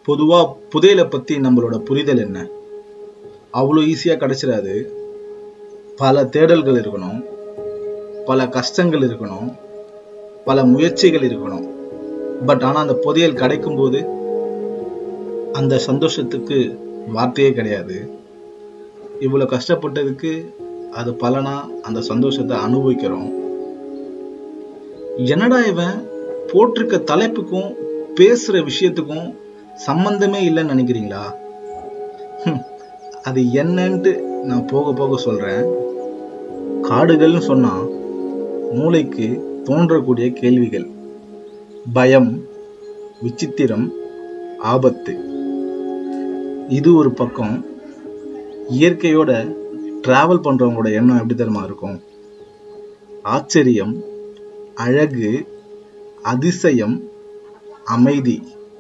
பொதுவா புதையலை பத்தி நம்மளோட புரிதல் என்ன அவ்வளோ ஈஸியா கிடைச்சிடாது பல தேடல்கள் இருக்கணும் பல கஷ்டங்கள் இருக்கணும் பல முயற்சிகள் இருக்கணும் பட் ஆனா அந்த புதையல் கிடைக்கும் போது அந்த சந்தோஷத்துக்கு வார்த்தையே கிடையாது இவ்வளவு கஷ்டப்பட்டதுக்கு அது பலனா அந்த சந்தோஷத்தை அனுபவிக்கிறோம் என்னடா இவன் போட்டிருக்க தலைப்புக்கும் பேசுற விஷயத்துக்கும் சம்பந்தமே இல்லைன்னு நினைக்கிறீங்களா ஹம், அது என்னன்ட்டு நான் போக போக சொல்றேன் காடுகள்னு சொன்னா மூளைக்கு தோன்றக்கூடிய கேள்விகள் பயம் விசித்திரம் ஆபத்து இது ஒரு பக்கம் இயற்கையோட டிராவல் பண்றவங்களோட எண்ணம் எப்படி தெரியுமா இருக்கும் ஆச்சரியம் அழகு அதிசயம் அமைதி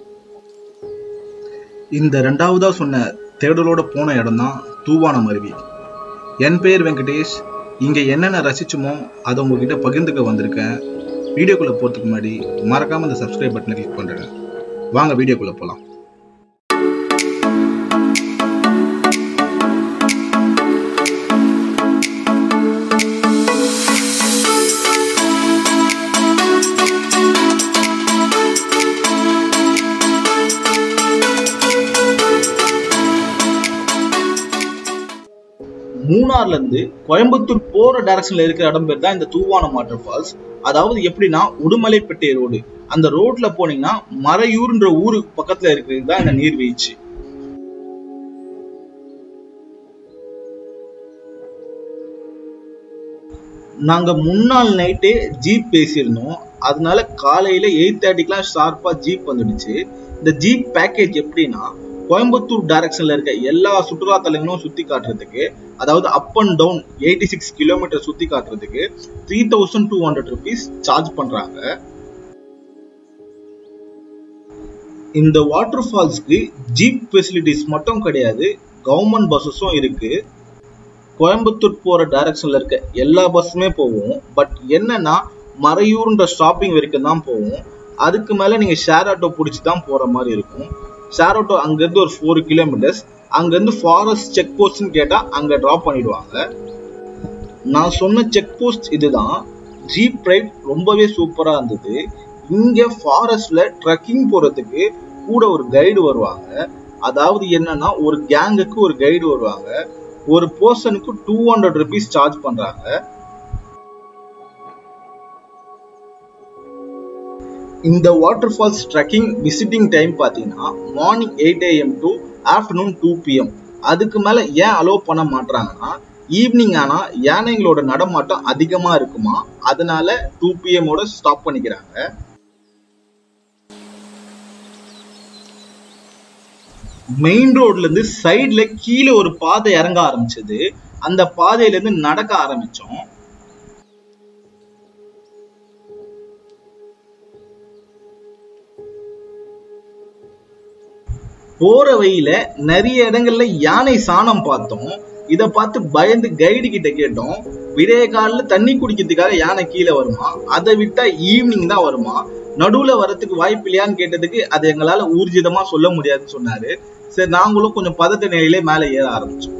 இந்த ரெண்டாவதா சொன்ன தேடலோட போன இடம் தான் தூவானம் அருவி என் பேர் வெங்கடேஷ் இங்க என்னென்ன ரசிச்சோமோ அதை உங்ககிட்ட பகிர்ந்துக்க வந்திருக்கேன் வீடியோக்குள்ள போறதுக்கு முன்னாடி மறக்காம இந்த சப்ஸ்கிரைப் பட்டனை கிளிக் பண்ணுறேங்க வாங்க வீடியோக்குள்ள போலாம் மூணார்ல இருந்து கோயம்புத்தூர் போற டைரக்ஷன்ல இருக்கிற இடம் பேர் தான் இந்த தூவானம் வாட்டர் ஃபால்ஸ் அதாவது எப்படின்னா உடுமலைப்பேட்டை ரோடு அந்த ரோட்ல போனீங்கன்னா மறையூர்ன்ற ஊரு பக்கத்துல இருக்கிறது தான் இந்த நீர்வீழ்ச்சி நாங்க முன்னாள் நைட்டே ஜீப் பேசியிருந்தோம் அதனால காலையில எயிட் தேர்ட்டிக்கெல்லாம் ஷார்ப்பா ஜீப் வந்துடுச்சு இந்த ஜீப் பேக்கேஜ் எப்படின்னா கோயம்புத்தூர் டைரக்ஷன்ல இருக்க எல்லா சுற்றுலா தலங்களும் சுத்தி காட்டுறதுக்கு அதாவது up and down eighty six kilometre சுத்தி காட்டுறதுக்கு three thousand two hundred rupees charge பண்றாங்க இந்த வாட்டர் ஃபால்ஸ்க்கு ஜீப் ஃபெசிலிட்டிஸ் மட்டும் கிடையாது கவர்மெண்ட் பஸ்ஸஸும் இருக்கு கோயம்புத்தூர் போற டைரக்ஷன்ல இருக்க எல்லா பஸ்ஸுமே போகும் பட் என்னன்னா மறையூர்ன்ற ஸ்டாப்பிங் வரைக்கும் தான் போகும் அதுக்கு மேல நீங்க ஷேர் ஆட்டோ பிடிச்சி தான் போற மாதிரி இருக்கும் ஷேர் ஆட்டோ அங்கிருந்து ஒரு ஃபோர் கிலோமீட்டர்ஸ் அங்கிருந்து ஃபாரஸ்ட் செக் போஸ்ட்னு கேட்டா அங்க டிராப் பண்ணிடுவாங்க நான் சொன்ன செக் போஸ்ட் இதுதான் ஜீப் ரைட் ரொம்பவே சூப்பரா இருந்தது இங்க ஃபாரஸ்ட்ல ட்ரக்கிங் போறதுக்கு கூட ஒரு கைடு வருவாங்க அதாவது என்னன்னா ஒரு கேங்குக்கு ஒரு கைடு வருவாங்க ஒரு பர்சனுக்கு டூ ஹண்ட்ரட் ருபீஸ் சார்ஜ் பண்றாங்க இந்த waterfalls trekking visiting time பார்த்தீங்கன்னா morning eight AM to afternoon two PM அதுக்கு மேல ஏன் அலோவ் பண்ண மாட்டாங்கன்னா ஈவினிங் ஆனா யானைங்களோட நடமாட்டம் அதிகமா இருக்குமா அதனால டூ பிஎம்மோட ஸ்டாப் பண்ணிக்கிறாங்க மெயின் ரோட்ல இருந்து சைட்ல கீழே ஒரு பாதை இறங்க ஆரம்பிச்சது அந்த பாதையில இருந்து நடக்க ஆரம்பிச்சோம் போற வழியில நிறைய இடங்கள்ல யானை சாணம் பார்த்தோம் இத பார்த்து பயந்து கைடு கிட்ட கேட்டோம் விடிய காலில் தண்ணி குடிக்கிறதுக்காக யானை கீழே வருமா அதை விட்டா ஈவினிங் தான் வருமா நடுவுல வரத்துக்கு வாய்ப்பு இல்லையான்னு கேட்டதுக்கு அது எங்களால ஊர்ஜிதமா சொல்ல முடியாதுன்னு சொன்னாரு சரி நாங்களும் கொஞ்சம் பதட்ட நிலையிலே மேல ஏற ஆரம்பிச்சோம்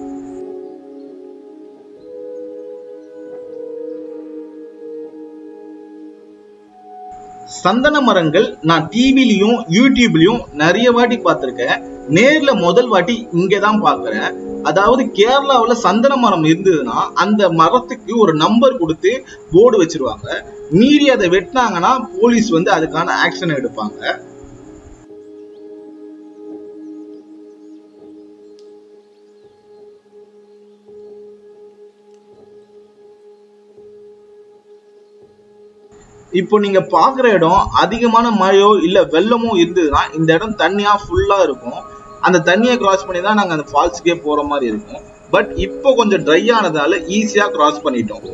சந்தன மரங்கள் நான் டிவிலையும் யூடியூப்லயும் நிறைய வாட்டி பார்த்திருக்கேன் நேர்ல முதல் வாட்டி இங்கதான் பாக்குறேன் அதாவது கேரளாவுல சந்தன மரம் இருந்ததுன்னா அந்த மரத்துக்கு ஒரு நம்பர் கொடுத்து போர்டு வச்சிருவாங்க மீறி அதை வெட்டினாங்கன்னா போலீஸ் வந்து அதுக்கான ஆக்ஷன் எடுப்பாங்க இப்போ நீங்க பாக்குற இடம் அதிகமான மழையோ இல்ல வெள்ளமோ இருந்ததுன்னா இந்த இடம் தண்ணியா ஃபுல்லா இருக்கும் அந்த தண்ணியை கிராஸ் பண்ணி தான் நாங்க அந்த ஃபால்ஸ்க்கே போற மாதிரி இருக்கும் பட் இப்போ கொஞ்சம் ட்ரை ஆனதால ஈஸியா கிராஸ் பண்ணிட்டோம்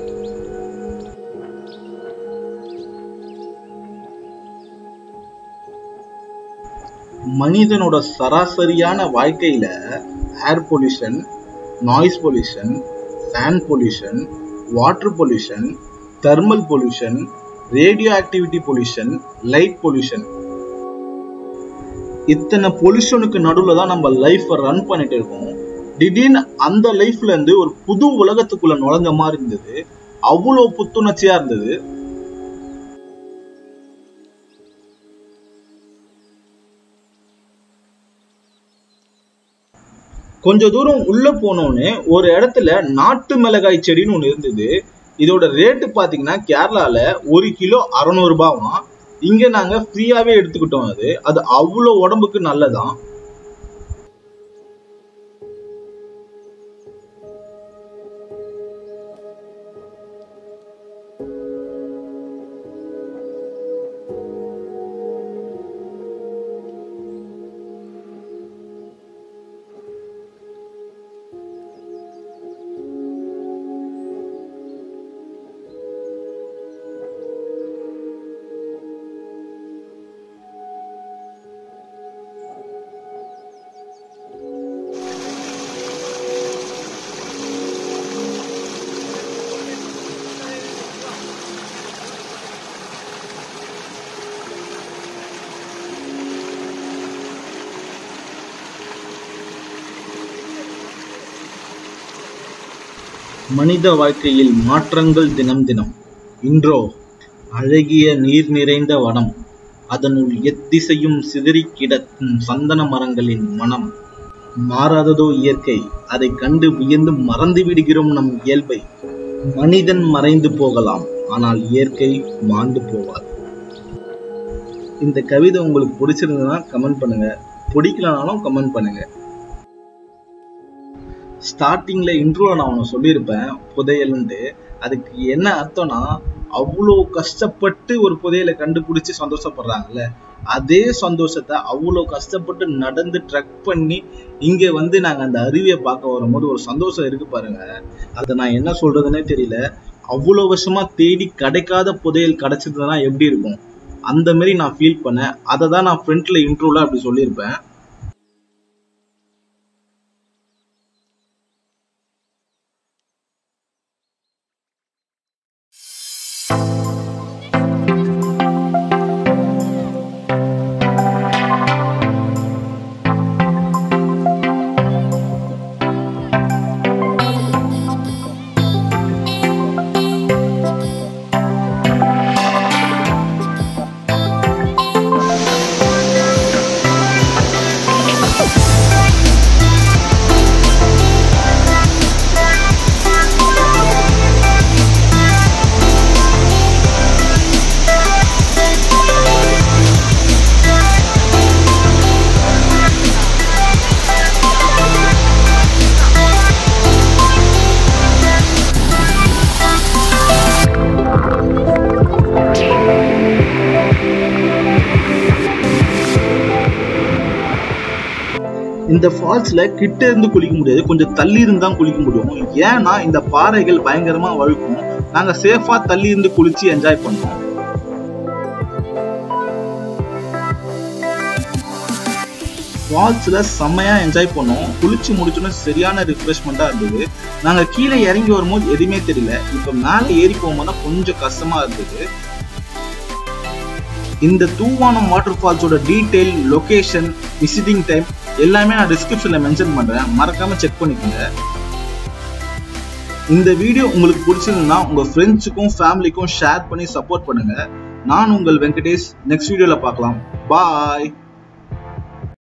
மனிதனோட சராசரியான வாழ்க்கையில air pollution noise pollution sand pollution water pollution thermal pollution radioactivity pollution light pollution இத்தனை பொல்யூஷனுக்கு நடுவில் தான் நம்ம லைஃப்பை ரன் பண்ணிட்டு இருக்கோம் திடீர்னு அந்த லைஃப்ல இருந்து ஒரு புது உலகத்துக்குள்ள நுழைஞ்ச மாதிரி இருந்தது அவ்வளோ புத்துணர்ச்சியா இருந்தது கொஞ்ச தூரம் உள்ள போனோன்னு ஒரு இடத்துல நாட்டு மிளகாய் செடின்னு ஒன்று இருந்தது இதோட ரேட்டு பாத்தீங்கன்னா கேரளால ஒரு கிலோ அறநூறு ரூபாவாம் இங்க நாங்க ஃப்ரீயாவே எடுத்துக்கிட்டோம் அது அது அவ்வளோ உடம்புக்கு நல்லதான் மனித வாழ்க்கையில் மாற்றங்கள் தினம் தினம் இன்றோ அழகிய நீர் நிறைந்த வனம் அதனுள் எத்திசையும் சிதறி கிடக்கும் சந்தன மரங்களின் மனம் மாறாததோ இயற்கை அதை கண்டு வியந்து மறந்து விடுகிறோம் நம் இயல்பை மனிதன் மறைந்து போகலாம் ஆனால் இயற்கை மாண்டு போவாது இந்த கவிதை உங்களுக்கு பிடிச்சிருந்ததுன்னா கமெண்ட் பண்ணுங்க பிடிக்கலனாலும் கமெண்ட் பண்ணுங்க ஸ்டார்டிங்ல இன்ட்ரோல நான் ஒன்று சொல்லியிருப்பேன் புதையல்ன்ட்டு அதுக்கு என்ன அர்த்தம்னா அவ்வளோ கஷ்டப்பட்டு ஒரு புதையலை கண்டுபிடிச்சு சந்தோஷப்படுறாங்கல்ல அதே சந்தோஷத்தை அவ்வளோ கஷ்டப்பட்டு நடந்து ட்ரக் பண்ணி இங்க வந்து நாங்க அந்த அருவியை பார்க்க வரும்போது ஒரு சந்தோஷம் இருக்கு பாருங்க அதை நான் என்ன சொல்றதுன்னே தெரியல அவ்வளோ வருஷமா தேடி கிடைக்காத புதையல் கிடைச்சதுன்னா எப்படி இருக்கும் அந்த மாதிரி நான் ஃபீல் பண்ணேன் அதை தான் நான் ஃப்ரண்ட்ல இன்ட்ரோல அப்படி சொல்லியிருப்பேன் இந்த ஃபால்ஸ்ல கிட்ட இருந்து குளிக்க முடியாது கொஞ்சம் தள்ளி இருந்து தான் குளிக்க முடியும் ஏன்னா இந்த பாறைகள் பயங்கரமா வழுக்கும் நாங்க சேஃபா தள்ளி இருந்து குளிச்சு என்ஜாய் பண்ணோம் ஃபால்ஸ்ல செம்மையா என்ஜாய் பண்ணோம் குளிச்சு முடிச்சோன்னு சரியான ரிஃப்ரெஷ்மெண்டா இருந்தது நாங்க கீழே இறங்கி வரும்போது எதுவுமே தெரியல இப்ப மேல ஏறி போகும்போது கொஞ்சம் கஷ்டமா இருந்தது இந்த தூவானம் வாட்டர் ஃபால்ஸோட டீடைல் லொகேஷன் விசிட்டிங் டைம் எல்லாமே நான் டிஸ்கிரிப்ஷன்ல மென்ஷன் பண்றேன் மறக்காம செக் பண்ணிக்கோங்க இந்த வீடியோ உங்களுக்கு பிடிச்சிருந்தா உங்க ஃப்ரெண்ட்ஸுக்கும் ஃபேமிலிக்கும் ஷேர் பண்ணி சப்போர்ட் பண்ணுங்க நான் உங்கள் வெங்கடேஷ் நெக்ஸ்ட் வீடியோல பார்க்கலாம் பாய்